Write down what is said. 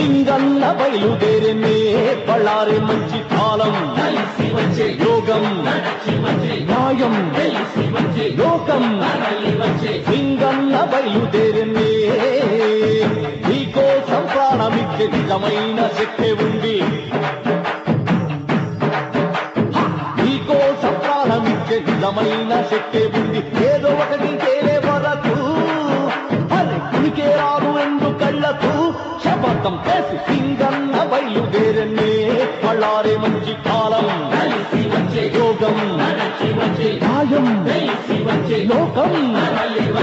సింగన్న బయలుదేరనే పళ్ళారే మంచి కాలం కలిసి వచ్చే యోగం నడచి వచ్చే న్యాయం తెలిసి వచ్చే లోకం తరలి వచ్చే సింగన్న బయలుదేరనే నీకోసం ప్రాణమిచ్చే నిజమైన శక్తి ఉంది నీకోసం ప్రాణమిచ్చే నిజమైన శక్తి ఉంది ఏదో ఒకటి తేలే వరకు అరే ఉనికే రాదు ఎందు కళ్ళకు శపథం చేసి సింగన్న బయలుదేరనే పళ్ళారే మంచి కాలం కలిసి వచ్చే యోగం నడచి వచ్చే న్యాయం తెలిసి వచ్చే లోకం తరలి